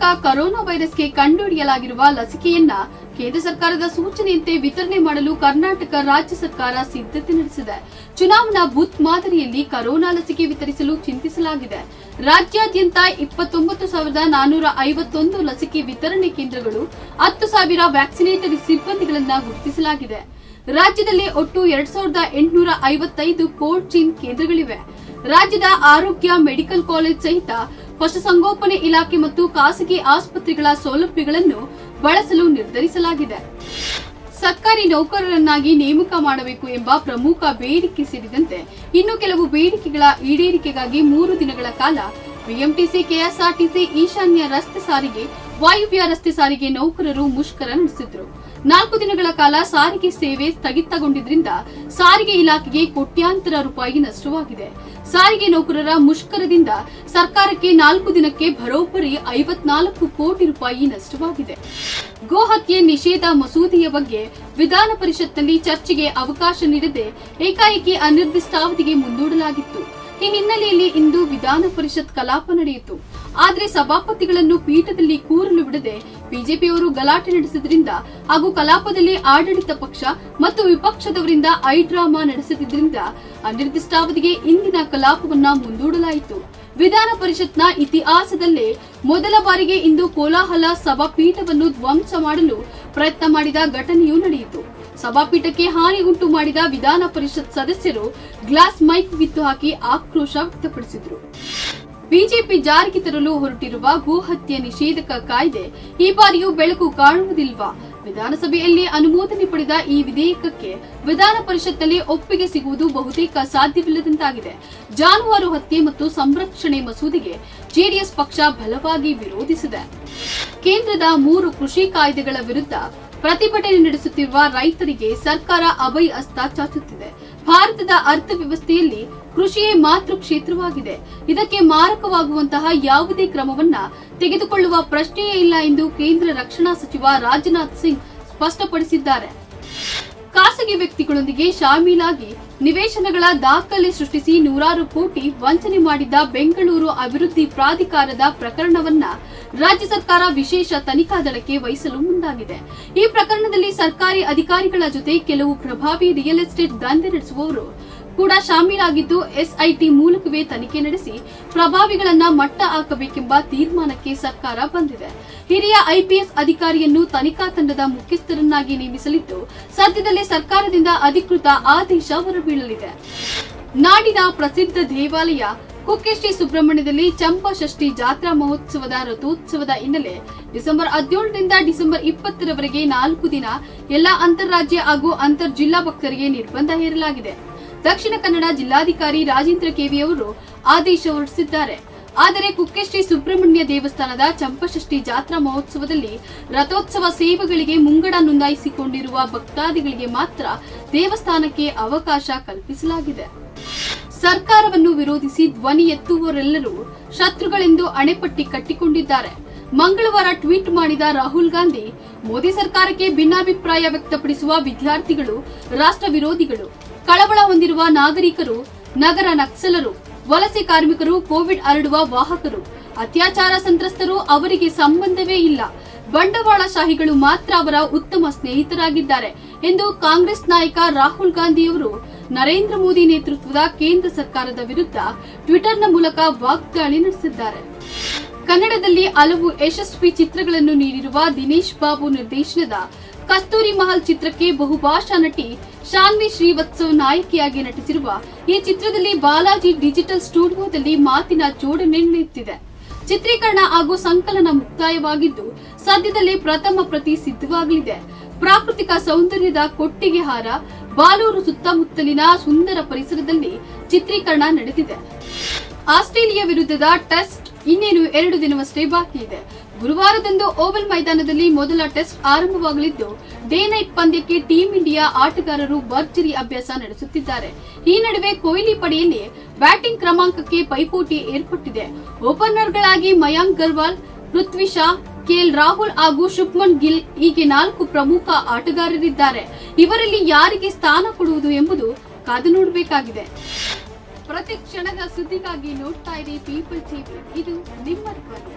ಮಾರಕ ಕರೋನಾ ವೈರಸ್ಗೆ ಕಂಡುಹಿಡಿಯಲಾಗಿರುವ ಲಸಿಕೆಯನ್ನ ಕೇಂದ್ರ ಸರ್ಕಾರದ ಸೂಚನೆಯಂತೆ ವಿತರಣೆ ಮಾಡಲು ಕರ್ನಾಟಕ ರಾಜ್ಯ ಸರ್ಕಾರ ಸಿದ್ಧತೆ ನಡೆಸಿದೆ ಚುನಾವಣಾ ಬೂತ್ ಮಾದರಿಯಲ್ಲಿ ಕರೋನಾ ಲಸಿಕೆ ವಿತರಿಸಲು ಚಿಂತಿಸಲಾಗಿದೆ ರಾಜ್ಯಾದ್ಯಂತ ಇಪ್ಪತ್ತೊಂಬತ್ತು ಸಾವಿರದ ನಾನೂರ ಐವತ್ತೊಂದು ಲಸಿಕೆ ವಿತರಣೆ ಕೇಂದ್ರಗಳು ಹತ್ತು ಸಾವಿರ ವ್ಯಾಕ್ಸಿನೇಟರ್ ಸಿಬ್ಬಂದಿಗಳನ್ನ ಗುರುತಿಸಲಾಗಿದೆ ರಾಜ್ಯದಲ್ಲಿ ಒಟ್ಟು ಎರಡ್ ಸಾವಿರದ ಎಂಟುನೂರ ಐವತ್ತೈದು ಕೋಲ್ಡ್ ಚೈನ್ ಕೇಂದ್ರಗಳಿವೆ ರಾಜ್ಯದ ಆರೋಗ್ಯ ಮೆಡಿಕಲ್ ಕಾಲೇಜ್ ಸಹಿತ ಪಶುಸಂಗೋಪನೆ ಇಲಾಖೆ ಮತ್ತು ಖಾಸಗಿ ಆಸ್ಪತ್ರೆಗಳ ಸೌಲಭ್ಯಗಳನ್ನು ಬಳಸಲು ನಿರ್ಧರಿಸಲಾಗಿದೆ ಸರ್ಕಾರಿ ನೌಕರರನ್ನಾಗಿ ನೇಮಕ ಮಾಡಬೇಕು ಎಂಬ ಪ್ರಮುಖ ಬೇಡಿಕೆ ಸೇರಿದಂತೆ ಇನ್ನು ಕೆಲವು ಬೇಡಿಕೆಗಳ ಈಡೇರಿಕೆಗಾಗಿ ಮೂರು ದಿನಗಳ ಕಾಲ ಬಿಎಂಟಿಸಿ ಕೆಎಸ್ಆರ್ಟಿಸಿ ಈಶಾನ್ಯ ರಸ್ತೆ ಸಾರಿಗೆ ವಾಯುವ್ಯ ರಸ್ತೆ ಸಾರಿಗೆ ನೌಕರರು ಮುಷ್ಕರ ನಡೆಸಿದ್ರು ನಾಲ್ಕು ದಿನಗಳ ಕಾಲ ಸಾರಿಗೆ ಸೇವೆ ಸ್ಥಗಿತಗೊಂಡಿದ್ರಿಂದ ಸಾರಿಗೆ ಇಲಾಖೆಗೆ ಕೋಟ್ಯಾಂತರ ರೂಪಾಯಿ ನಷ್ಟವಾಗಿದೆ ಸಾರಿಗೆ ನೌಕರರ ಮುಷ್ಕರದಿಂದ ಸರ್ಕಾರಕ್ಕೆ ನಾಲ್ಕು ದಿನಕ್ಕೆ ಬರೋಬ್ಬರಿ ಐವತ್ನಾಲ್ಕು ಕೋಟಿ ರೂಪಾಯಿ ನಷ್ಟವಾಗಿದೆ ಗೋಹತ್ಯೆ ನಿಷೇಧ ಮಸೂದೆಯ ಬಗ್ಗೆ ವಿಧಾನ ಪರಿಷತ್ನಲ್ಲಿ ಚರ್ಚೆಗೆ ಅವಕಾಶ ನೀಡದೆ ಏಕಾಏಕಿ ಅನಿರ್ದಿಷ್ಟಾವಧಿಗೆ ಮುಂದೂಡಲಾಗಿತ್ತು ಈ ಹಿನ್ನೆಲೆಯಲ್ಲಿ ಇಂದು ವಿಧಾನ ಪರಿಷತ್ ಕಲಾಪ ನಡೆಯಿತು ಆದರೆ ಸಭಾಪತಿಗಳನ್ನು ಪೀಠದಲ್ಲಿ ಕೂರಲು ಬಿಡದೆ ಬಿಜೆಪಿಯವರು ಗಲಾಟೆ ನಡೆಸಿದ್ರಿಂದ ಹಾಗೂ ಕಲಾಪದಲ್ಲಿ ಆಡಳಿತ ಪಕ್ಷ ಮತ್ತು ವಿಪಕ್ಷದವರಿಂದ ಐಡ್ರಾಮಾ ನಡೆಸುತ್ತಿದ್ದರಿಂದ ಅನಿರ್ದಿಷ್ಟಾವಧಿಗೆ ಇಂದಿನ ಕಲಾಪವನ್ನ ಮುಂದೂಡಲಾಯಿತು ವಿಧಾನ ಪರಿಷತ್ನ ಇತಿಹಾಸದಲ್ಲೇ ಮೊದಲ ಬಾರಿಗೆ ಇಂದು ಕೋಲಾಹಲ ಸಭಾಪೀಠವನ್ನು ಧ್ವಂಸ ಮಾಡಲು ಪ್ರಯತ್ನ ಮಾಡಿದ ಘಟನೆಯೂ ನಡೆಯಿತು ಸಭಾಪೀಠಕ್ಕೆ ಹಾನಿ ಉಂಟು ಮಾಡಿದ ವಿಧಾನ ಪರಿಷತ್ ಸದಸ್ಯರು ಗ್ಲಾಸ್ ಮೈಕ್ ಕಿತ್ತು ಹಾಕಿ ಆಕ್ರೋಶ ವ್ಯಕ್ತಪಡಿಸಿದರು ಬಿಜೆಪಿ ಜಾರಿಗೆ ತರಲು ಹೊರಟಿರುವ ಗೋಹತ್ಯೆ ನಿಷೇಧಕ ಕಾಯ್ದೆ ಈ ಬಾರಿಯೂ ಬೆಳಕು ಕಾಣುವುದಿಲ್ವಾ ವಿಧಾನಸಭೆಯಲ್ಲಿ ಅನುಮೋದನೆ ಪಡೆದ ಈ ವಿಧೇಯಕಕ್ಕೆ ವಿಧಾನ ಪರಿಷತ್ನಲ್ಲಿ ಒಪ್ಪಿಗೆ ಸಿಗುವುದು ಬಹುತೇಕ ಸಾಧ್ಯವಿಲ್ಲದಂತಾಗಿದೆ ಜಾನುವಾರು ಹತ್ಯೆ ಮತ್ತು ಸಂರಕ್ಷಣೆ ಮಸೂದೆಗೆ ಜೆಡಿಎಸ್ ಪಕ್ಷ ಬಲವಾಗಿ ವಿರೋಧಿಸಿದೆ ಕೇಂದ್ರದ ಮೂರು ಕೃಷಿ ಕಾಯ್ದೆಗಳ ವಿರುದ್ಧ ಪ್ರತಿಭಟನೆ ನಡೆಸುತ್ತಿರುವ ರೈತರಿಗೆ ಸರ್ಕಾರ ಅಭಯ ಹಸ್ತ ಚಾಚುತ್ತಿದೆ ಭಾರತದ ಅರ್ಥವ್ಯವಸ್ಥೆಯಲ್ಲಿ ಕೃಷಿಯೇ ಮಾತೃ ಕ್ಷೇತ್ರವಾಗಿದೆ ಇದಕ್ಕೆ ಮಾರಕವಾಗುವಂತಹ ಯಾವುದೇ ಕ್ರಮವನ್ನ ತೆಗೆದುಕೊಳ್ಳುವ ಪ್ರಶ್ನೆಯೇ ಇಲ್ಲ ಎಂದು ಕೇಂದ್ರ ರಕ್ಷಣಾ ಸಚಿವ ರಾಜನಾಥ್ ಸಿಂಗ್ ಸ್ಪಷ್ಟಪಡಿಸಿದ್ದಾರೆ ಖಾಸಗಿ ವ್ಯಕ್ತಿಗಳೊಂದಿಗೆ ಶಾಮೀಲಾಗಿ ನಿವೇಶನಗಳ ದಾಖಲೆ ಸೃಷ್ಟಿಸಿ ನೂರಾರು ಕೋಟಿ ವಂಚನೆ ಮಾಡಿದ್ದ ಬೆಂಗಳೂರು ಅಭಿವೃದ್ಧಿ ಪ್ರಾಧಿಕಾರದ ಪ್ರಕರಣವನ್ನ ರಾಜ್ಯ ಸರ್ಕಾರ ವಿಶೇಷ ತನಿಖಾ ದಳಕ್ಕೆ ವಹಿಸಲು ಮುಂದಾಗಿದೆ ಈ ಪ್ರಕರಣದಲ್ಲಿ ಸರ್ಕಾರಿ ಅಧಿಕಾರಿಗಳ ಜೊತೆ ಕೆಲವು ಪ್ರಭಾವಿ ರಿಯಲ್ ಎಸ್ಟೇಟ್ ದಂಧೆ ನಡೆಸುವವರು ಕೂಡ ಶಾಮೀಲಾಗಿದ್ದು ಎಸ್ಐಟಿ ಮೂಲಕವೇ ತನಿಖೆ ನಡೆಸಿ ಪ್ರಭಾವಿಗಳನ್ನ ಮಟ್ಟ ಹಾಕಬೇಕೆಂಬ ತೀರ್ಮಾನಕ್ಕೆ ಸರ್ಕಾರ ಬಂದಿದೆ ಹಿರಿಯ ಐಪಿಎಸ್ ಅಧಿಕಾರಿಯನ್ನು ತನಿಖಾ ತಂಡದ ಮುಖ್ಯಸ್ಥರನ್ನಾಗಿ ನೇಮಿಸಲಿದ್ದು ಸದ್ಯದಲ್ಲೇ ಸರ್ಕಾರದಿಂದ ಅಧಿಕೃತ ಆದೇಶ ಹೊರಬೀಳಲಿದೆ ನಾಡಿನ ಪ್ರಸಿದ್ಧ ದೇವಾಲಯ ಕುಕ್ಕೆ ಶ್ರೀ ಸುಬ್ರಹ್ಮಣ್ಯದಲ್ಲಿ ಚಂಪಾಷಷ್ಠಿ ಜಾತ್ರಾ ಮಹೋತ್ಸವದ ರಥೋತ್ಸವದ ಹಿನ್ನೆಲೆ ಡಿಸೆಂಬರ್ ಹದಿನೇಳರಿಂದ ಡಿಸೆಂಬರ್ ಇಪ್ಪತ್ತರವರೆಗೆ ನಾಲ್ಕು ದಿನ ಎಲ್ಲಾ ಅಂತಾರಾಜ್ಯ ಹಾಗೂ ಅಂತರ್ ಜಿಲ್ಲಾ ಭಕ್ತರಿಗೆ ನಿರ್ಬಂಧ ಹೇರಲಾಗಿದೆ ದಕ್ಷಿಣ ಕನ್ನಡ ಜಿಲ್ಲಾಧಿಕಾರಿ ರಾಜೇಂದ್ರ ಕೆವಿ ಅವರು ಆದೇಶ ಹೊರಡಿಸಿದ್ದಾರೆ ಆದರೆ ಕುಕ್ಕೆ ಶ್ರೀ ಸುಬ್ರಹ್ಮಣ್ಯ ದೇವಸ್ಥಾನದ ಚಂಪಷಷ್ಠಿ ಜಾತ್ರಾ ಮಹೋತ್ಸವದಲ್ಲಿ ರಥೋತ್ಸವ ಸೇವೆಗಳಿಗೆ ಮುಂಗಡ ನೋಂದಾಯಿಸಿಕೊಂಡಿರುವ ಭಕ್ತಾದಿಗಳಿಗೆ ಮಾತ್ರ ದೇವಸ್ಥಾನಕ್ಕೆ ಅವಕಾಶ ಕಲ್ಪಿಸಲಾಗಿದೆ ಸರ್ಕಾರವನ್ನು ವಿರೋಧಿಸಿ ಧ್ವನಿ ಎತ್ತುವವರೆಲ್ಲರೂ ಶತ್ರುಗಳೆಂದು ಅಣೆಪಟ್ಟಿ ಕಟ್ಟಿಕೊಂಡಿದ್ದಾರೆ ಮಂಗಳವಾರ ಟ್ವೀಟ್ ಮಾಡಿದ ರಾಹುಲ್ ಗಾಂಧಿ ಮೋದಿ ಸರ್ಕಾರಕ್ಕೆ ಭಿನ್ನಾಭಿಪ್ರಾಯ ವ್ಯಕ್ತಪಡಿಸುವ ವಿದ್ಯಾರ್ಥಿಗಳು ರಾಷ್ಟ್ರ ವಿರೋಧಿಗಳು ಕಳವಳ ಹೊಂದಿರುವ ನಾಗರಿಕರು ನಗರ ನಕ್ಸಲರು ವಲಸೆ ಕಾರ್ಮಿಕರು ಕೋವಿಡ್ ಹರಡುವ ವಾಹಕರು ಅತ್ಯಾಚಾರ ಸಂತ್ರಸ್ತರು ಅವರಿಗೆ ಸಂಬಂಧವೇ ಇಲ್ಲ ಬಂಡವಾಳಶಾಹಿಗಳು ಮಾತ್ರ ಅವರ ಉತ್ತಮ ಸ್ನೇಹಿತರಾಗಿದ್ದಾರೆ ಎಂದು ಕಾಂಗ್ರೆಸ್ ನಾಯಕ ರಾಹುಲ್ ಗಾಂಧಿಯವರು ನರೇಂದ್ರ ಮೋದಿ ನೇತೃತ್ವದ ಕೇಂದ್ರ ಸರ್ಕಾರದ ವಿರುದ್ಧ ಟ್ವಿಟರ್ನ ಮೂಲಕ ವಾಗ್ದಾಳಿ ನಡೆಸಿದ್ದಾರೆ ಕನ್ನಡದಲ್ಲಿ ಹಲವು ಯಶಸ್ವಿ ಚಿತ್ರಗಳನ್ನು ನೀಡಿರುವ ದಿನೇಶ್ ಬಾಬು ನಿರ್ದೇಶನದ ಕಸ್ತೂರಿ ಮಹಲ್ ಚಿತ್ರಕ್ಕೆ ಬಹುಭಾಷಾ ನಟಿ ಶಾನ್ವಿ ಶ್ರೀವತ್ಸವ್ ನಾಯಕಿಯಾಗಿ ನಟಿಸಿರುವ ಈ ಚಿತ್ರದಲ್ಲಿ ಬಾಲಾಜಿ ಡಿಜಿಟಲ್ ಸ್ಟುಡಿಯೋದಲ್ಲಿ ಮಾತಿನ ಜೋಡಣೆ ನಡೆಯುತ್ತಿದೆ ಚಿತ್ರೀಕರಣ ಹಾಗೂ ಸಂಕಲನ ಮುಕ್ತಾಯವಾಗಿದ್ದು ಸದ್ಯದಲ್ಲೇ ಪ್ರಥಮ ಪ್ರತಿ ಸಿದ್ಧವಾಗಲಿದೆ ಪ್ರಾಕೃತಿಕ ಸೌಂದರ್ಯದ ಕೊಟ್ಟಿಗೆ ಹಾರ ಬಾಲೂರು ಸುತ್ತಮುತ್ತಲಿನ ಸುಂದರ ಪರಿಸರದಲ್ಲಿ ಚಿತ್ರೀಕರಣ ನಡೆದಿದೆ ಆಸ್ಟ್ರೇಲಿಯಾ ವಿರುದ್ಧದ ಟೆಸ್ಟ್ ಇನ್ನೇನು ಎರಡು ದಿನವಷ್ಟೇ ಬಾಕಿ ಇದೆ ಗುರುವಾರದಂದು ಓವಲ್ ಮೈದಾನದಲ್ಲಿ ಮೊದಲ ಟೆಸ್ಟ್ ಆರಂಭವಾಗಲಿದ್ದು ಡೇ ನೈಟ್ ಪಂದ್ಯಕ್ಕೆ ಟೀಂ ಇಂಡಿಯಾ ಆಟಗಾರರು ಭರ್ಜರಿ ಅಭ್ಯಾಸ ನಡೆಸುತ್ತಿದ್ದಾರೆ ಈ ನಡುವೆ ಕೊಹ್ಲಿ ಪಡೆಯಲ್ಲಿ ಬ್ಯಾಟಿಂಗ್ ಕ್ರಮಾಂಕಕ್ಕೆ ಪೈಪೋಟಿ ಏರ್ಪಟ್ಟಿದೆ ಓಪನರ್ಗಳಾಗಿ ಮಯಾಂಕ್ ಗರ್ವಾಲ್ ಪೃಥ್ವಿ ಶಾ ಕೆಎಲ್ ರಾಹುಲ್ ಹಾಗೂ ಶುಭ್ಮನ್ ಗಿಲ್ ಹೀಗೆ ನಾಲ್ಕು ಪ್ರಮುಖ ಆಟಗಾರರಿದ್ದಾರೆ ಇವರಲ್ಲಿ ಯಾರಿಗೆ ಸ್ಥಾನ ಕೊಡುವುದು ಎಂಬುದು ಕಾದು ನೋಡಬೇಕಾಗಿದೆ ಪ್ರತಿ ಕ್ಷಣದ ಸುದ್ದಿಗಾಗಿ ನೋಡ್ತಾ ಇರಿ ಪೀಪಲ್ ಟಿವಿ ಇದು ನಿಮ್ಮ ಧ್ವನಿ